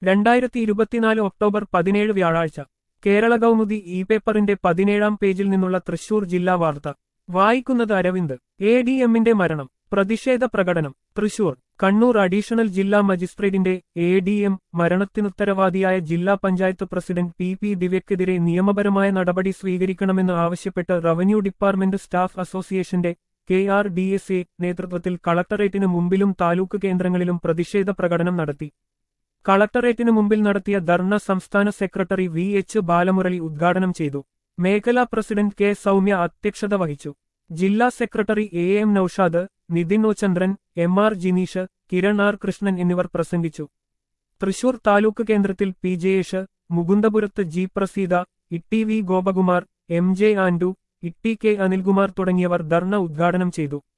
രണ്ടായിരത്തി ഇരുപത്തിനാല് ഒക്ടോബർ പതിനേഴ് വ്യാഴാഴ്ച കേരള കൗമുദി ഇ പേപ്പറിന്റെ പതിനേഴാം പേജിൽ നിന്നുള്ള തൃശൂർ ജില്ലാ വാർത്ത വായിക്കുന്നത് അരവിന്ദ് എ ഡി എമ്മിന്റെ മരണം പ്രതിഷേധ പ്രകടനം തൃശൂർ കണ്ണൂർ അഡീഷണൽ ജില്ലാ മജിസ്ട്രേറ്റിന്റെ എ ഡി എം മരണത്തിനുത്തരവാദിയായ ജില്ലാ പഞ്ചായത്ത് പ്രസിഡന്റ് പി പി ദിവ്യക്കെതിരെ നിയമപരമായ നടപടി സ്വീകരിക്കണമെന്ന് ആവശ്യപ്പെട്ട് റവന്യൂ ഡിപ്പാർട്ട്മെന്റ് സ്റ്റാഫ് അസോസിയേഷന്റെ K R D S A നേതൃത്വത്തിൽ കളക്ടറേറ്റിന് മുമ്പിലും താലൂക്ക് കേന്ദ്രങ്ങളിലും പ്രതിഷേധ പ്രകടനം നടത്തി കളക്ടറേറ്റിന് മുമ്പിൽ നടത്തിയ ധർണ സംസ്ഥാന സെക്രട്ടറി വി എച്ച് ബാലമുരളി ഉദ്ഘാടനം ചെയ്തു മേഖലാ പ്രസിഡന്റ് കെ സൗമ്യ അധ്യക്ഷത വഹിച്ചു ജില്ലാ secretary A M Naushad Nithin O Chandran M R Jineesh Kiran R Krishnan എന്നിവർ പ്രസംഗിച്ചു തൃശൂർ താലൂക്ക് കേന്ദ്രത്തിൽ പി ജയേഷ് മുകുന്ദപുരത്ത് ജി പ്രസീത ഇട്ടി വി ഗോപകുമാർ എം ജെ ആൻഡു ഇട്ടി കെ അനിൽകുമാർ തുടങ്ങിയവർ ധർണ ഉദ്ഘാടനം ചെയ്തു